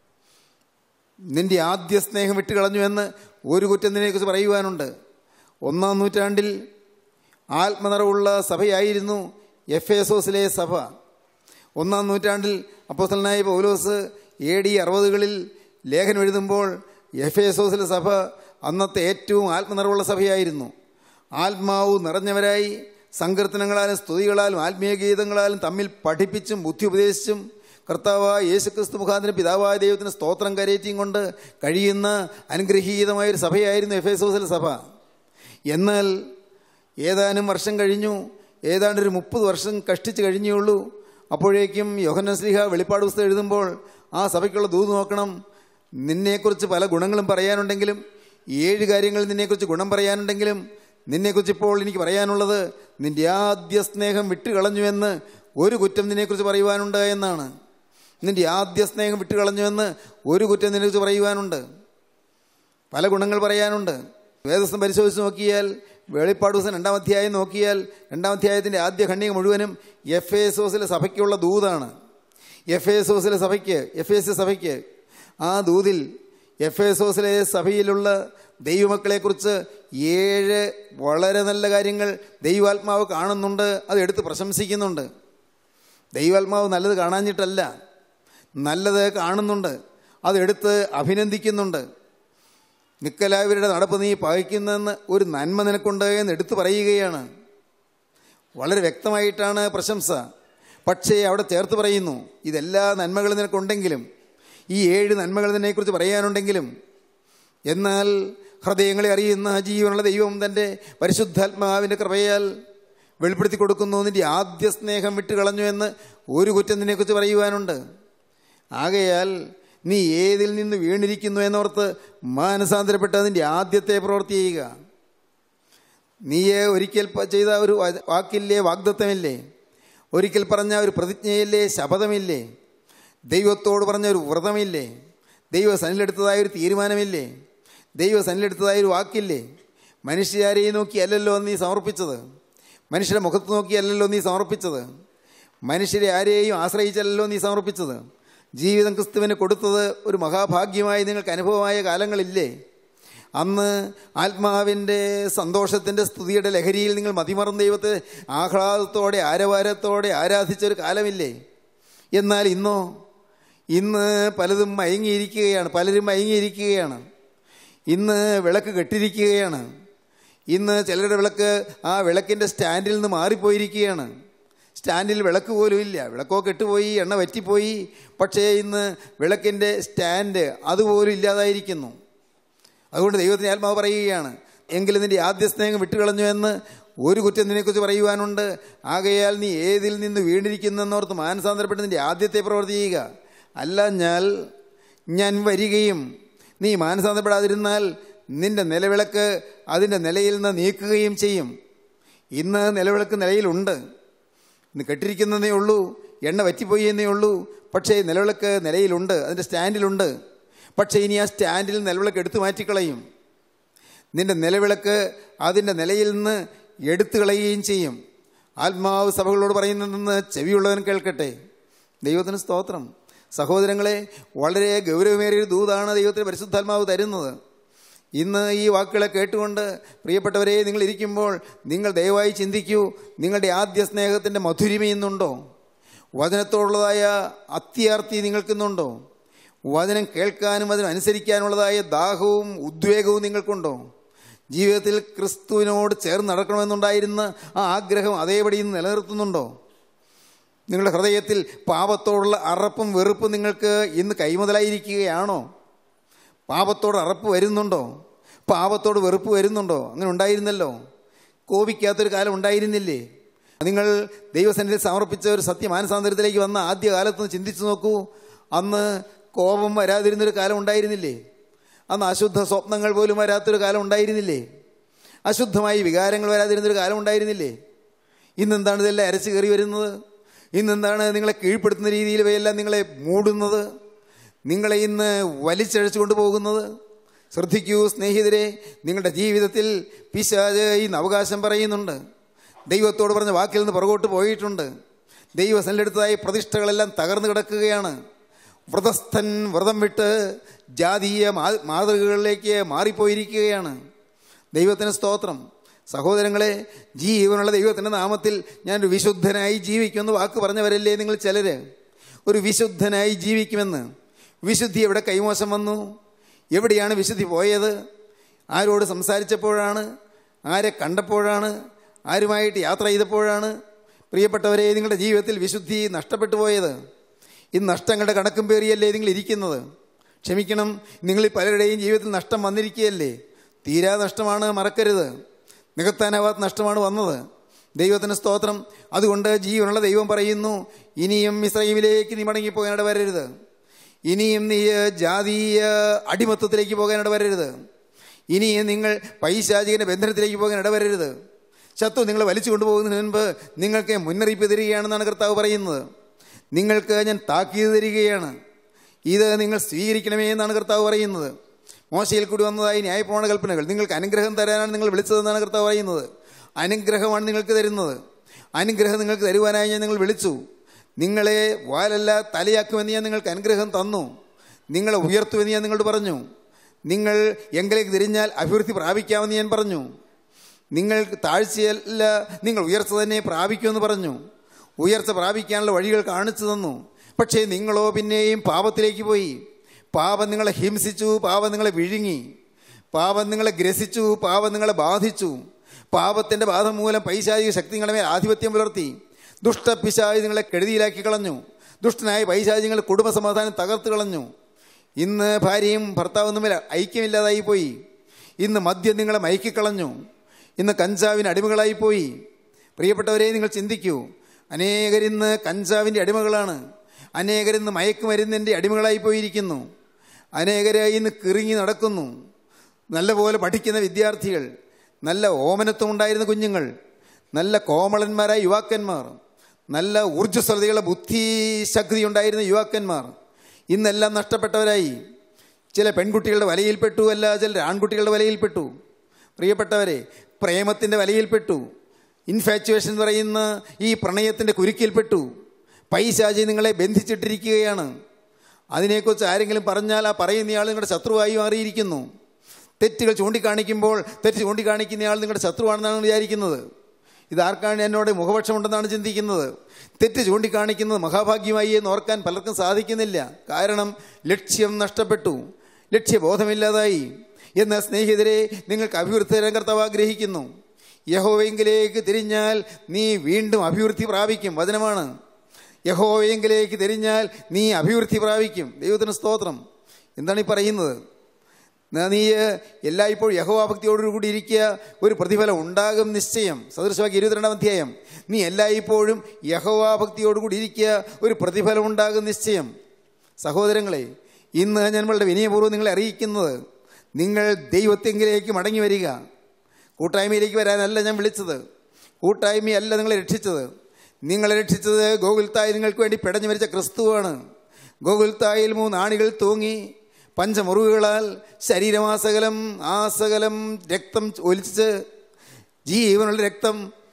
നിന്റെ ആദ്യ സ്നേഹം വിട്ടുകളഞ്ഞു എന്ന് ഒരു കുറ്റം നിന്നെക്കുറിച്ച് പറയുവാനുണ്ട് ഒന്നാം നൂറ്റാണ്ടിൽ ആത്മനിറവുള്ള സഭയായിരുന്നു എഫ് എസോസിലെ സഭ ഒന്നാം നൂറ്റാണ്ടിൽ അപ്പോസ്റ്റലനായ പൗലോസ് എ ഡി അറുപതുകളിൽ ലേഖനം എഴുതുമ്പോൾ എഫ് എസോസിലെ സഭ അന്നത്തെ ഏറ്റവും ആത്മനിറവുള്ള സഭയായിരുന്നു ആത്മാവ് നിറഞ്ഞവരായി സങ്കീർത്തനങ്ങളാലും സ്തുതികളാലും ആത്മീയ ഗീതങ്ങളാലും തമ്മിൽ പഠിപ്പിച്ചും ബുദ്ധി ഉപദേശിച്ചും കർത്താവായ യേശുക്രിസ്തു മുഖാന്തരം പിതാവായ ദൈവത്തിന് സ്തോത്രം കരയേറ്റിയും കൊണ്ട് കഴിയുന്ന അനുഗ്രഹീതമായ ഒരു സഭയായിരുന്നു എഫ് എസോസിലെ സഭ എന്നാൽ ഏതാനും വർഷം കഴിഞ്ഞു ഏതാണ്ട് ഒരു മുപ്പത് വർഷം കഷ്ടിച്ച് കഴിഞ്ഞേ ഉള്ളൂ അപ്പോഴേക്കും യോഹന്ന സ്ലിഹ വെളിപ്പാട് പുസ്തകം എഴുതുമ്പോൾ ആ സഭയ്ക്കുള്ള ദൂത് നോക്കണം നിന്നെക്കുറിച്ച് പല ഗുണങ്ങളും പറയാനുണ്ടെങ്കിലും ഏഴ് കാര്യങ്ങൾ നിന്നെക്കുറിച്ച് ഗുണം പറയാനുണ്ടെങ്കിലും നിന്നെക്കുറിച്ച് ഇപ്പോൾ എനിക്ക് പറയാനുള്ളത് നിന്റെ ആദ്യ സ്നേഹം വിട്ടുകളഞ്ഞുവെന്ന് ഒരു കുറ്റം നിന്നെക്കുറിച്ച് പറയുവാനുണ്ട് എന്നാണ് നിന്റെ ആദ്യ സ്നേഹം വിട്ടുകളഞ്ഞുവെന്ന് ഒരു കുറ്റം നിന്നെക്കുറിച്ച് പറയുവാനുണ്ട് പല ഗുണങ്ങൾ പറയാനുണ്ട് വേദസ്ഥം പരിശോധിച്ച് നോക്കിയാൽ വെളിപ്പാട് ദിവസം രണ്ടാം അധ്യായം നോക്കിയാൽ രണ്ടാം അധ്യായത്തിൻ്റെ ആദ്യ ഖണ്ഡിക മുഴുവനും എഫ് എസോസിലെ സഭയ്ക്കുള്ള ദൂതാണ് എഫ് എസോസിലെ സഭയ്ക്ക് എഫ് എസ് സഭയ്ക്ക് ആ ദൂതിൽ എഫ് എസോസിലെ സഭയിലുള്ള ദൈവമക്കളെക്കുറിച്ച് ഏഴ് വളരെ നല്ല കാര്യങ്ങൾ ദൈവാത്മാവ് കാണുന്നുണ്ട് അത് എടുത്ത് പ്രശംസിക്കുന്നുണ്ട് ദൈവാത്മാവ് നല്ലത് കാണാഞ്ഞിട്ടല്ല നല്ലത് കാണുന്നുണ്ട് അതെടുത്ത് അഭിനന്ദിക്കുന്നുണ്ട് നിക്കലായവരുടെ നടപ്പ് നീ പകയ്ക്കുന്നതെന്ന് ഒരു നന്മ നിനക്കുണ്ട് എന്ന് എടുത്തു പറയുകയാണ് വളരെ വ്യക്തമായിട്ടാണ് പ്രശംസ പക്ഷേ അവിടെ ചേർത്ത് പറയുന്നു ഇതെല്ലാ നന്മകളും നിനക്കുണ്ടെങ്കിലും ഈ ഏഴ് നന്മകൾ നിന്നെക്കുറിച്ച് പറയാനുണ്ടെങ്കിലും എന്നാൽ ഹൃദയങ്ങളെ അറിയുന്ന ജീവനുള്ള ദൈവം തൻ്റെ പരിശുദ്ധാത്മാവിൻ്റെ കൃപയാൽ വെളിപ്പെടുത്തി കൊടുക്കുന്നു നിന്റെ ആദ്യ സ്നേഹം വിട്ടുകളഞ്ഞു എന്ന് ഒരു കുറ്റം നിന്നെക്കുറിച്ച് പറയുവാനുണ്ട് ആകയാൽ നീ ഏതിൽ നിന്ന് വീണിരിക്കുന്നു എന്നോർത്ത് മാനസാന്തരപ്പെട്ട് അതിൻ്റെ ആദ്യത്തെ പ്രവൃത്തി ചെയ്യുക നീയെ ഒരിക്കൽ പ- ചെയ്ത ഒരു വ- വാക്കില്ലേ വാഗ്ദത്തമില്ലേ ഒരിക്കൽ പറഞ്ഞ ഒരു പ്രതിജ്ഞയില്ലേ ശപഥമില്ലേ ദൈവത്തോട് പറഞ്ഞ ഒരു വ്രതമില്ലേ ദൈവ സനിലെടുത്തതായ ഒരു തീരുമാനമില്ലേ ദൈവ സനിലെടുത്തതായ ഒരു വാക്കില്ലേ മനുഷ്യരെയും നോക്കി അല്ലല്ലോ നീ സമർപ്പിച്ചത് മനുഷ്യരുടെ മുഖത്ത് നോക്കിയല്ലല്ലോ നീ സമർപ്പിച്ചത് മനുഷ്യരെ ആരെയും ആശ്രയിച്ചല്ലോ നീ സമർപ്പിച്ചത് ജീവിതം ക്രിസ്തുവിന് കൊടുത്തത് ഒരു മഹാഭാഗ്യമായി നിങ്ങൾക്ക് അനുഭവമായ കാലങ്ങളില്ലേ അന്ന് ആത്മാവിൻ്റെ സന്തോഷത്തിൻ്റെ സ്തുതിയുടെ ലഹരിയിൽ നിങ്ങൾ മതിമറന്ന ദൈവത്തെ ആഹ്ലാദത്തോടെ ആരവാരത്തോടെ ആരാധിച്ച ഒരു കാലമില്ലേ എന്നാൽ ഇന്നോ ഇന്ന് പലതും മയങ്ങിയിരിക്കുകയാണ് പലരും മയങ്ങിയിരിക്കുകയാണ് ഇന്ന് വിളക്ക് കെട്ടിരിക്കുകയാണ് ഇന്ന് ചിലരുടെ വിളക്ക് ആ വിളക്കിൻ്റെ സ്റ്റാൻഡിൽ നിന്ന് മാറിപ്പോയിരിക്കുകയാണ് സ്റ്റാൻഡിൽ വിളക്ക് പോലും ഇല്ല വിളക്കോ കെട്ടുപോയി എണ്ണ വറ്റിപ്പോയി പക്ഷേ ഇന്ന് വിളക്കിൻ്റെ സ്റ്റാൻഡ് അതുപോലും ഇല്ലാതായിരിക്കുന്നു അതുകൊണ്ട് ദൈവത്തിന് ആത്മാവ് പറയുകയാണ് എങ്കിലും നിന്റെ ആദ്യ സ്നേഹം വിട്ടുകളഞ്ഞു എന്ന് ഒരു കുറ്റം നിന്നെക്കുറിച്ച് പറയുവാനുണ്ട് ആകയാൽ നീ ഏതിൽ നിന്ന് വീണിരിക്കുന്നെന്നോർത്ത് മാനസാന്തരപ്പെട്ട് നിന്റെ ആദ്യത്തെ പ്രവൃത്തി ചെയ്യുക അല്ല ഞാൻ ഞാൻ വരികയും നീ മാനസാന്തരപ്പെടാതിരുന്നാൽ നിന്റെ നിലവിളക്ക് അതിൻ്റെ നിലയിൽ നിന്ന് നീക്കുകയും ചെയ്യും ഇന്ന് നിലവിളക്ക് നിലയിലുണ്ട് ഇന്ന് കെട്ടിരിക്കുന്നതേ ഉള്ളൂ എണ്ണ വറ്റിപ്പോയി എന്നേ ഉള്ളൂ പക്ഷേ നിലവിളക്ക് നിലയിലുണ്ട് അതിൻ്റെ സ്റ്റാൻഡിലുണ്ട് പക്ഷേ ഇനി ആ സ്റ്റാൻഡിൽ നിലവിളക്ക് എടുത്തു മാറ്റിക്കളയും നിന്റെ നിലവിളക്ക് അതിൻ്റെ നിലയിൽ നിന്ന് എടുത്തു കളയുകയും ചെയ്യും ആത്മാവ് സഭകളോട് പറയുന്നതെന്ന് ചെവിയുള്ളവൻ കേൾക്കട്ടെ ദൈവത്തിന് സ്തോത്രം സഹോദരങ്ങളെ വളരെ ഗൗരവമേറിയ ഒരു ദൂതാണ് ദൈവത്തിന് പരിശുദ്ധാത്മാവ് തരുന്നത് ഇന്ന് ഈ വാക്കുകളെ കേട്ടുകൊണ്ട് പ്രിയപ്പെട്ടവരെ നിങ്ങൾ ഇരിക്കുമ്പോൾ നിങ്ങൾ ദയവായി ചിന്തിക്കൂ നിങ്ങളുടെ ആദ്യ സ്നേഹത്തിൻ്റെ മധുരിമ ഇന്നുണ്ടോ വചനത്തോടുള്ളതായ അത്യാർത്തി നിങ്ങൾക്കിന്നുണ്ടോ വചനം കേൾക്കാനും അതിനനുസരിക്കാനുള്ളതായ ദാഹവും ഉദ്വേഗവും നിങ്ങൾക്കുണ്ടോ ജീവിതത്തിൽ ക്രിസ്തുവിനോട് ചേർന്ന് നടക്കണമെന്നുണ്ടായിരുന്ന ആ ആഗ്രഹം അതേപടി ഇന്ന് നിലനിർത്തുന്നുണ്ടോ നിങ്ങളുടെ ഹൃദയത്തിൽ പാപത്തോടുള്ള അറപ്പും വെറുപ്പും നിങ്ങൾക്ക് ഇന്ന് കൈമുതലായിരിക്കുകയാണോ പാപത്തോട് അറപ്പ് വരുന്നുണ്ടോ പാപത്തോട് വെറുപ്പ് വരുന്നുണ്ടോ അങ്ങനെ ഉണ്ടായിരുന്നല്ലോ കോപിക്കാത്തൊരു കാലം ഉണ്ടായിരുന്നില്ലേ നിങ്ങൾ ദൈവസന്നിധിയിൽ സമർപ്പിച്ച ഒരു സത്യമാനസാന്തരത്തിലേക്ക് വന്ന ആദ്യ കാലത്ത് ചിന്തിച്ചു നോക്കൂ അന്ന് കോപം വരാതിരുന്നൊരു കാലം ഉണ്ടായിരുന്നില്ലേ അന്ന് അശുദ്ധ സ്വപ്നങ്ങൾ പോലും വരാത്തൊരു കാലം ഉണ്ടായിരുന്നില്ലേ അശുദ്ധമായി വികാരങ്ങൾ വരാതിരുന്നൊരു കാലം ഉണ്ടായിരുന്നില്ലേ ഇന്നെന്താണ് ഇതെല്ലാം അരച്ചു കയറി വരുന്നത് ഇന്നെന്താണ് നിങ്ങളെ കീഴ്പ്പെടുത്തുന്ന രീതിയിൽ ഇവയെല്ലാം നിങ്ങളെ മൂടുന്നത് നിങ്ങളെ ഇന്ന് വലിച്ചഴച്ചു കൊണ്ടുപോകുന്നത് ശ്രദ്ധിക്കൂ സ്നേഹിതരെ നിങ്ങളുടെ ജീവിതത്തിൽ പിശാജ് ഇന്ന് അവകാശം പറയുന്നുണ്ട് ദൈവത്തോട് പറഞ്ഞ വാക്കിൽ നിന്ന് പുറകോട്ട് പോയിട്ടുണ്ട് ദൈവസല്ലെടുത്തതായ പ്രതിഷ്ഠകളെല്ലാം തകർന്നു കിടക്കുകയാണ് വ്രതസ്ഥൻ വ്രതം വിട്ട് ജാതീയ മാ- മാതൃകകളിലേക്ക് മാറിപ്പോയിരിക്കുകയാണ് ദൈവത്തിന് സ്തോത്രം സഹോദരങ്ങളെ ജീവനുള്ള ദൈവത്തിൻ്റെ നാമത്തിൽ ഞാനൊരു വിശുദ്ധനായി ജീവിക്കുമെന്ന് വാക്ക് പറഞ്ഞവരല്ലേ നിങ്ങൾ ചിലര് ഒരു വിശുദ്ധനായി ജീവിക്കുമെന്ന് വിശുദ്ധി എവിടെ കൈമോശം വന്നു എവിടെയാണ് വിശുദ്ധി പോയത് ആരോട് സംസാരിച്ചപ്പോഴാണ് ആരെ കണ്ടപ്പോഴാണ് ആരുമായിട്ട് യാത്ര ചെയ്തപ്പോഴാണ് പ്രിയപ്പെട്ടവരെ നിങ്ങളുടെ ജീവിതത്തിൽ വിശുദ്ധി നഷ്ടപ്പെട്ടു പോയത് ഈ നഷ്ടങ്ങളുടെ കണക്കും പേറിയല്ലേ നിങ്ങൾ ഇരിക്കുന്നത് ക്ഷമിക്കണം നിങ്ങൾ പലരുടെയും ജീവിതത്തിൽ നഷ്ടം വന്നിരിക്കുകയല്ലേ തീരാ നഷ്ടമാണ് മറക്കരുത് നികത്താനാവാത്ത നഷ്ടമാണ് വന്നത് ദൈവത്തിന് സ്തോത്രം അതുകൊണ്ട് ജീവനുള്ള ദൈവം പറയുന്നു ഇനിയും ഇസ്രൈമിലേക്ക് നീ മടങ്ങിപ്പോകാനിട വരരുത് ഇനിയും നീ ജാതീയ അടിമത്തത്തിലേക്ക് പോകാനിട വരരുത് ഇനിയും നിങ്ങൾ പൈശാചികന്റെ ബന്ധനത്തിലേക്ക് പോകാൻ ഇടവരരുത് ശത്രു നിങ്ങളെ വലിച്ചു കൊണ്ടുപോകുന്നതിന് മുൻപ് നിങ്ങൾക്ക് മുന്നറിയിപ്പ് തരികയാണെന്നാണ് കർത്താവ് പറയുന്നത് നിങ്ങൾക്ക് ഞാൻ താക്കീത് തരികയാണ് ഇത് നിങ്ങൾ സ്വീകരിക്കണമേ എന്നാണ് കർത്താവ് പറയുന്നത് മോശയിൽ കൂടി വന്നതായി ന്യായപ്രമാണ കൽപ്പനകൾ നിങ്ങൾക്ക് അനുഗ്രഹം തരാനാണ് നിങ്ങൾ വിളിച്ചതെന്നാണ് കർത്താവ് പറയുന്നത് അനുഗ്രഹമാണ് നിങ്ങൾക്ക് തരുന്നത് അനുഗ്രഹം നിങ്ങൾക്ക് തരുവാനായി ഞാൻ നിങ്ങൾ വിളിച്ചു നിങ്ങളെ വാലല്ല തലയാക്കുമെന്ന് ഞാൻ നിങ്ങൾക്ക് അനുഗ്രഹം തന്നു നിങ്ങളെ ഉയർത്തുമെന്ന് ഞാൻ നിങ്ങളോട് പറഞ്ഞു നിങ്ങൾ എങ്കിലേക്ക് തിരിഞ്ഞാൽ അഭിവൃദ്ധി പ്രാപിക്കാമെന്ന് ഞാൻ പറഞ്ഞു നിങ്ങൾ താഴ്ചയല്ല നിങ്ങൾ ഉയർച്ച തന്നെ പ്രാപിക്കുമെന്ന് പറഞ്ഞു ഉയർച്ച പ്രാപിക്കാനുള്ള വഴികൾ കാണിച്ചു തന്നു പക്ഷേ നിങ്ങളോ പിന്നെയും പാപത്തിലേക്ക് പോയി പാപം നിങ്ങളെ ഹിംസിച്ചു പാപം നിങ്ങളെ വിഴുങ്ങി പാപം നിങ്ങളെ ഗ്രസിച്ചു പാപം നിങ്ങളെ ബാധിച്ചു പാപത്തിൻ്റെ ബാധ മൂലം പൈശാചിക ശക്തി നിങ്ങളുടെ മേൽ ആധിപത്യം പുലർത്തി ദുഷ്ടപിശാചി നിങ്ങളെ കെടുതിയിലാക്കി കളഞ്ഞു ദുഷ്ടനായ പൈശാചിങ്ങൾ കുടുംബ സമാധാനം തകർത്ത് കളഞ്ഞു ഇന്ന് ഭാര്യയും ഭർത്താവും തമ്മിൽ ഐക്യമില്ലാതായി പോയി ഇന്ന് മദ്യം നിങ്ങളെ മയക്കിക്കളഞ്ഞു ഇന്ന് കഞ്ചാവിന് അടിമകളായി പോയി പ്രിയപ്പെട്ടവരെ നിങ്ങൾ ചിന്തിക്കൂ അനേകരിന്ന് കഞ്ചാവിൻ്റെ അടിമകളാണ് അനേകരിന്ന് മയക്കുമരുന്നിൻ്റെ അടിമകളായി പോയിരിക്കുന്നു അനേകരായി ഇന്ന് കിറുങ്ങി നടക്കുന്നു നല്ലപോലെ പഠിക്കുന്ന വിദ്യാർത്ഥികൾ നല്ല ഓമനത്വം ഉണ്ടായിരുന്ന കുഞ്ഞുങ്ങൾ നല്ല കോമളന്മാരായ യുവാക്കന്മാർ നല്ല ഊർജ്ജസ്വലതയുള്ള ബുദ്ധിശക്തി ഉണ്ടായിരുന്ന യുവാക്കന്മാർ ഇന്നെല്ലാം നഷ്ടപ്പെട്ടവരായി ചില പെൺകുട്ടികളുടെ വലയിൽപ്പെട്ടു അല്ല ചില ആൺകുട്ടികളുടെ വലയിൽപ്പെട്ടു പ്രിയപ്പെട്ടവരെ പ്രേമത്തിൻ്റെ വലയിൽപ്പെട്ടു ഇൻഫാച്ചുവേഷൻ എന്ന് പറയുന്ന ഈ പ്രണയത്തിൻ്റെ കുരുക്കിൽപ്പെട്ടു പൈശാചി നിങ്ങളെ ബന്ധിച്ചിട്ടിരിക്കുകയാണ് അതിനെക്കുറിച്ച് ആരെങ്കിലും പറഞ്ഞാൽ ആ പറയുന്നയാൾ നിങ്ങളുടെ ശത്രുവായി മാറിയിരിക്കുന്നു തെറ്റുകൾ ചൂണ്ടിക്കാണിക്കുമ്പോൾ തെറ്റ് ചൂണ്ടിക്കാണിക്കുന്നയാൾ നിങ്ങളുടെ ശത്രുവാണെന്നാണ് വിചാരിക്കുന്നത് ഇതാർക്കാണ് എന്നോട് മുഖപക്ഷമുണ്ടെന്നാണ് ചിന്തിക്കുന്നത് തെറ്റ് ചൂണ്ടിക്കാണിക്കുന്നത് മഹാഭാഗ്യമായി എന്ന് ഓർക്കാൻ പലർക്കും സാധിക്കുന്നില്ല കാരണം ലക്ഷ്യം നഷ്ടപ്പെട്ടു ലക്ഷ്യബോധമില്ലാതായി എന്ന സ്നേഹിതരെ നിങ്ങൾക്ക് അഭിവൃദ്ധി തരാൻ കർത്താവ് ആഗ്രഹിക്കുന്നു യഹോവെങ്കിലേക്ക് തിരിഞ്ഞാൽ നീ വീണ്ടും അഭിവൃദ്ധി പ്രാപിക്കും വചനമാണ് യഹോവെങ്കിലേക്ക് തിരിഞ്ഞാൽ നീ അഭിവൃദ്ധി പ്രാപിക്കും ദൈവത്തിന് സ്തോത്രം എന്താണ് ഈ പറയുന്നത് നീ എല്ലായ്പ്പോഴും യഹോവാഭക്തിയോടുകൂടി ഇരിക്കുക ഒരു പ്രതിഫലം ഉണ്ടാകും നിശ്ചയം സദൃശവാക്യ ഇരുപത്തിരണ്ടാം അധ്യായം നീ എല്ലായ്പ്പോഴും യഹോവാഭക്തിയോടുകൂടി ഇരിക്കുക ഒരു പ്രതിഫലം ഉണ്ടാകും നിശ്ചയം സഹോദരങ്ങളെ ഇന്ന് ഞങ്ങളുടെ വിനയപൂർവ്വം നിങ്ങളെ അറിയിക്കുന്നത് നിങ്ങൾ ദൈവത്തെങ്കിലേക്ക് മടങ്ങി വരിക കൂട്ടായ്മയിലേക്ക് വരാനല്ല ഞാൻ വിളിച്ചത് കൂട്ടായ്മയല്ല നിങ്ങളെ രക്ഷിച്ചത് നിങ്ങളെ രക്ഷിച്ചത് ഗോകുൽത്തായി നിങ്ങൾക്ക് വേണ്ടി പിടഞ്ഞു മരിച്ച ക്രിസ്തുവാണ് ഗോകുൽത്തായിൽ മൂന്നാണികൾ തൂങ്ങി പഞ്ചമുറിവുകളാൽ ശരീരമാസകലം ആസകലം രക്തം ഒലിച്ച് ജീവനുള്ള രക്തം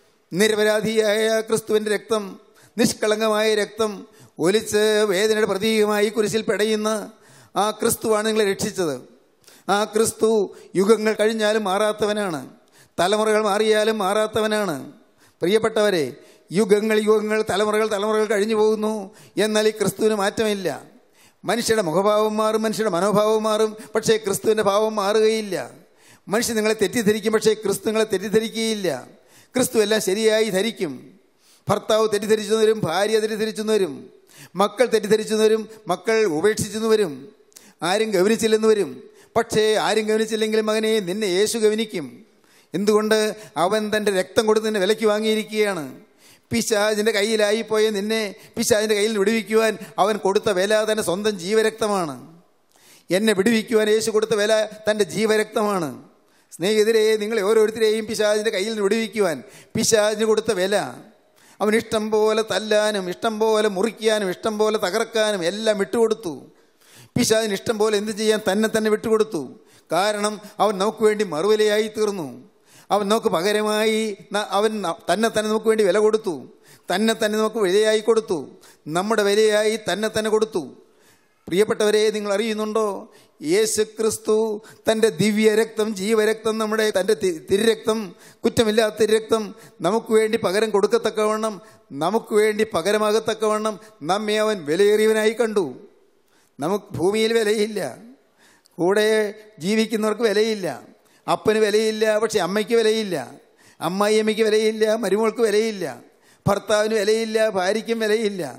നിരപരാധിയായ ക്രിസ്തുവിൻ്റെ രക്തം നിഷ്കളങ്കമായ രക്തം ഒലിച്ച് വേദനയുടെ പ്രതീകമായി കുരിശിൽ പെടയുന്ന ആ ക്രിസ്തുവാണ് നിങ്ങളെ രക്ഷിച്ചത് ആ ക്രിസ്തു യുഗങ്ങൾ കഴിഞ്ഞാലും മാറാത്തവനാണ് തലമുറകൾ മാറിയാലും മാറാത്തവനാണ് പ്രിയപ്പെട്ടവരെ യുഗങ്ങൾ യുഗങ്ങൾ തലമുറകൾ തലമുറകൾ കഴിഞ്ഞു പോകുന്നു എന്നാൽ ഈ ക്രിസ്തുവിന് മാറ്റമില്ല മനുഷ്യരുടെ മുഖഭാവം മാറും മനുഷ്യരുടെ മനോഭാവം മാറും പക്ഷേ ക്രിസ്തുവിൻ്റെ ഭാവം മാറുകയില്ല മനുഷ്യൻ നിങ്ങളെ തെറ്റിദ്ധരിക്കും പക്ഷേ ക്രിസ്തു നിങ്ങളെ തെറ്റിദ്ധരിക്കുകയില്ല ക്രിസ്തു എല്ലാം ശരിയായി ധരിക്കും ഭർത്താവ് തെറ്റിദ്ധരിച്ചു വരും ഭാര്യ തെറ്റിദ്ധരിച്ചു വരും മക്കൾ തെറ്റിദ്ധരിച്ചു വരും മക്കൾ ഉപേക്ഷിച്ചു വരും ആരും ഗവനിച്ചില്ലെന്ന് വരും പക്ഷേ ആരും ഗവനിച്ചില്ലെങ്കിലും മകനെ നിന്നെ യേശു ഗവനിക്കും എന്തുകൊണ്ട് അവൻ തൻ്റെ രക്തം കൊടുത്ത് നിന്നെ വിലയ്ക്ക് വാങ്ങിയിരിക്കുകയാണ് പിശാജിൻ്റെ കയ്യിലായി പോയ നിന്നെ പിശാജിൻ്റെ കയ്യിൽ വിടുവിക്കുവാൻ അവൻ കൊടുത്ത വില തൻ്റെ സ്വന്തം ജീവരക്തമാണ് എന്നെ വിടുവിക്കുവാൻ യേശു കൊടുത്ത വില തൻ്റെ ജീവരക്തമാണ് സ്നേഹിതരെ നിങ്ങളെ ഓരോരുത്തരെയും പിശാജിൻ്റെ കയ്യിൽ നിന്ന് വിടുവിക്കുവാൻ പിശാജിന് കൊടുത്ത വില അവൻ ഇഷ്ടം പോലെ തല്ലാനും ഇഷ്ടം പോലെ മുറിക്കാനും ഇഷ്ടം പോലെ തകർക്കാനും എല്ലാം വിട്ടുകൊടുത്തു പിശാജിന് ഇഷ്ടം പോലെ എന്ത് ചെയ്യാൻ തന്നെ തന്നെ വിട്ടുകൊടുത്തു കാരണം അവൻ നമുക്ക് വേണ്ടി മറുവിലയായി തീർന്നു അവൻ നമുക്ക് പകരമായി അവൻ തന്നെ തന്നെ നമുക്ക് വേണ്ടി വില കൊടുത്തു തന്നെ തന്നെ നമുക്ക് വിലയായി കൊടുത്തു നമ്മുടെ വിലയായി തന്നെ തന്നെ കൊടുത്തു പ്രിയപ്പെട്ടവരെ നിങ്ങൾ അറിയുന്നുണ്ടോ യേശു ക്രിസ്തു തൻ്റെ ദിവ്യ രക്തം ജീവരക്തം നമ്മുടെ തൻ്റെ തിരുരക്തം കുറ്റമില്ലാത്ത തിരുരക്തം നമുക്ക് വേണ്ടി പകരം കൊടുക്കത്തക്കവണ്ണം നമുക്ക് വേണ്ടി പകരമാകത്തക്കവണ്ണം നമ്മെ അവൻ വിലയേറിയവനായി കണ്ടു നമുക്ക് ഭൂമിയിൽ വിലയില്ല കൂടെ ജീവിക്കുന്നവർക്ക് വിലയില്ല അപ്പന് വിലയില്ല പക്ഷെ അമ്മയ്ക്ക് വിലയില്ല അമ്മായിയമ്മയ്ക്ക് വിലയില്ല മരുമോൾക്ക് വിലയില്ല ഭർത്താവിന് വിലയില്ല ഭാര്യയ്ക്കും വിലയില്ല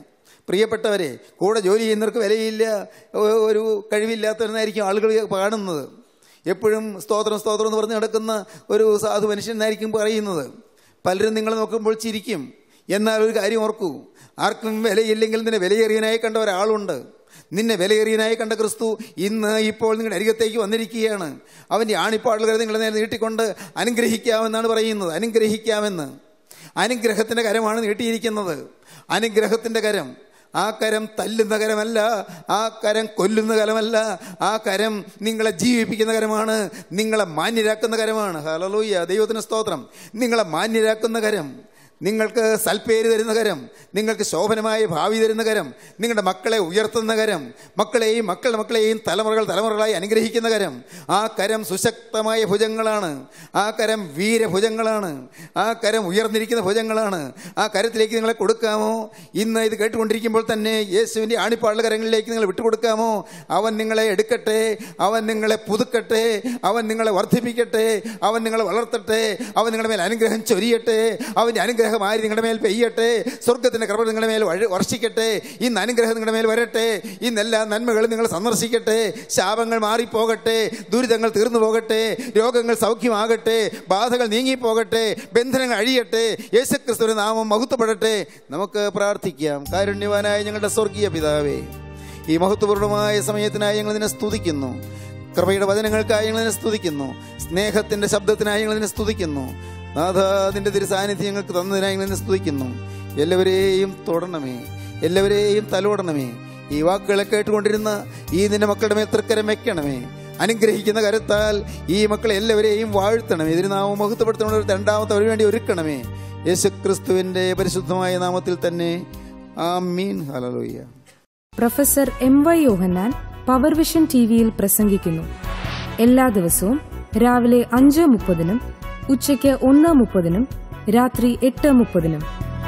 പ്രിയപ്പെട്ടവരെ കൂടെ ജോലി ചെയ്യുന്നവർക്ക് വിലയില്ല ഒ- ഒരു കഴിവില്ലാത്തവരെന്നായിരിക്കും ആളുകൾ കാണുന്നത് എപ്പോഴും സ്തോത്രം സ്തോത്രം എന്ന് പറഞ്ഞ് നടക്കുന്ന ഒരു സാധു മനുഷ്യനായിരിക്കും പറയുന്നത് പലരും നിങ്ങളെ നോക്കുമ്പോൾ ചിരിക്കും എന്നാൽ ഒരു കാര്യം ഓർക്കൂ ആർക്കും വിലയില്ലെങ്കിൽ നിന്നെ വിലയേറിയനായി കണ്ട ഒരാളുണ്ട് നിന്നെ വിലയേറിയനായി കണ്ട ക്രിസ്തു ഇന്ന് ഇപ്പോൾ നിങ്ങളുടെ അരികത്തേക്ക് വന്നിരിക്കുകയാണ് അവൻ്റെ ആണിപ്പാടുകൾ നിങ്ങളെ നേരെ നീട്ടിക്കൊണ്ട് അനുഗ്രഹിക്കാമെന്നാണ് പറയുന്നത് അനുഗ്രഹിക്കാമെന്ന് അനുഗ്രഹത്തിൻ്റെ കരമാണ് നീട്ടിയിരിക്കുന്നത് അനുഗ്രഹത്തിൻ്റെ കരം ആ കരം തല്ലുന്ന കരമല്ല ആ കരം കൊല്ലുന്ന കരമല്ല ആ കരം നിങ്ങളെ ജീവിപ്പിക്കുന്ന കരമാണ് നിങ്ങളെ മാന്യരാക്കുന്ന കരമാണ് ഹലലൂയ്യ ദൈവത്തിന് സ്തോത്രം നിങ്ങളെ മാന്യരാക്കുന്ന കരം നിങ്ങൾക്ക് സൽപ്പേര് തരുന്ന കരം നിങ്ങൾക്ക് ശോഭനമായ ഭാവി തരുന്ന കരം നിങ്ങളുടെ മക്കളെ ഉയർത്തുന്ന കരം മക്കളെയും മക്കളുടെ മക്കളെയും തലമുറകൾ തലമുറകളായി അനുഗ്രഹിക്കുന്ന കരം ആ കരം സുശക്തമായ ഭുജങ്ങളാണ് ആ കരം വീരഭുജങ്ങളാണ് ആ കരം ഉയർന്നിരിക്കുന്ന ഭുജങ്ങളാണ് ആ കരത്തിലേക്ക് നിങ്ങളെ കൊടുക്കാമോ ഇന്ന് ഇത് കേട്ടുകൊണ്ടിരിക്കുമ്പോൾ തന്നെ യേശുവിൻ്റെ ആണിപ്പാടുള്ള കരങ്ങളിലേക്ക് നിങ്ങൾ വിട്ടുകൊടുക്കാമോ അവൻ നിങ്ങളെ എടുക്കട്ടെ അവൻ നിങ്ങളെ പുതുക്കട്ടെ അവൻ നിങ്ങളെ വർദ്ധിപ്പിക്കട്ടെ അവൻ നിങ്ങളെ വളർത്തട്ടെ അവൻ നിങ്ങളുടെ മേൽ അനുഗ്രഹം ചൊരിയട്ടെ അവൻ്റെ അനുഗ്രഹം ആര് നിങ്ങളുടെ മേൽ പെയ്യട്ടെ സ്വർഗത്തിൻ്റെ കൃപ നിങ്ങളുടെ മേൽ വഴി വർഷിക്കട്ടെ ഇന്ന് അനുഗ്രഹം നിങ്ങളുടെ മേൽ വരട്ടെ ഇന്ന് എല്ലാ നന്മകളും നിങ്ങൾ സന്ദർശിക്കട്ടെ ശാപങ്ങൾ മാറിപ്പോകട്ടെ ദുരിതങ്ങൾ തീർന്നു പോകട്ടെ രോഗങ്ങൾ സൗഖ്യമാകട്ടെ ബാധകൾ നീങ്ങിപ്പോകട്ടെ ബന്ധനങ്ങൾ അഴിയട്ടെ യേശുക്രിസ്തുവിന്റെ നാമം മഹത്വപ്പെടട്ടെ നമുക്ക് പ്രാർത്ഥിക്കാം കാരുണ്യവാനായ ഞങ്ങളുടെ സ്വർഗീയ പിതാവേ ഈ മഹത്വപൂർണമായ സമയത്തിനായി ഞങ്ങൾ നിന്നെ സ്തുതിക്കുന്നു കൃപയുടെ വചനങ്ങൾക്കായി ഞങ്ങൾ നിന്നെ സ്തുതിക്കുന്നു സ്നേഹത്തിന്റെ ശബ്ദത്തിനായി ഞങ്ങൾ നിന്നെ സ്തുതിക്കുന്നു നാഥ നിന്റെ തിരുസാന്നിധ്യം ഞങ്ങൾക്ക് തന്നതിനായി ഞങ്ങൾ നിന്നെ സ്തുതിക്കുന്നു എല്ലാവരെയും തൊടണമേ എല്ലാവരെയും തലോടണമേ ഈ വാക്കുകളെ കേട്ടുകൊണ്ടിരുന്ന ഈ നിന്റെ മക്കളുടെ മേൽ തൃക്കരം വെക്കണമേ അനുഗ്രഹിക്കുന്ന കരത്താൽ ഈ മക്കളെ എല്ലാവരെയും വാഴ്ത്തണമേ ഇതിന് നാമം മഹത്വപ്പെടുത്തണ രണ്ടാമത്തെ അവന് വേണ്ടി ഒരുക്കണമേ യേശുക്രിസ്തുവിന്റെ പരിശുദ്ധമായ നാമത്തിൽ തന്നെ ആ മീൻ ഹലലോയ്യ professor M Y Yohannan power vision T വിയിൽ പ്രസംഗിക്കുന്നു എല്ലാ ദിവസവും രാവിലെ അഞ്ച് മുപ്പതിനും ഉച്ചയ്ക്ക് ഒന്ന് മുപ്പതിനും രാത്രി എട്ട് മുപ്പതിനും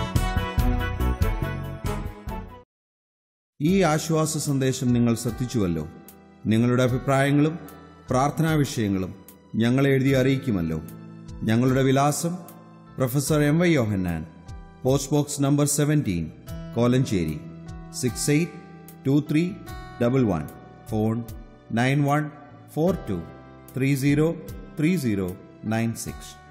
ഈ ആശ്വാസ സന്ദേശം നിങ്ങൾ ശ്രദ്ധിച്ചുവല്ലോ നിങ്ങളുടെ അഭിപ്രായങ്ങളും പ്രാർത്ഥനാ വിഷയങ്ങളും ഞങ്ങളെ എഴുതി അറിയിക്കുമല്ലോ ഞങ്ങളുടെ വിലാസം professor M Y Yohannan post box number seventeen Kolenchery six eight two three double one phone nine one four two three zero three zero nine six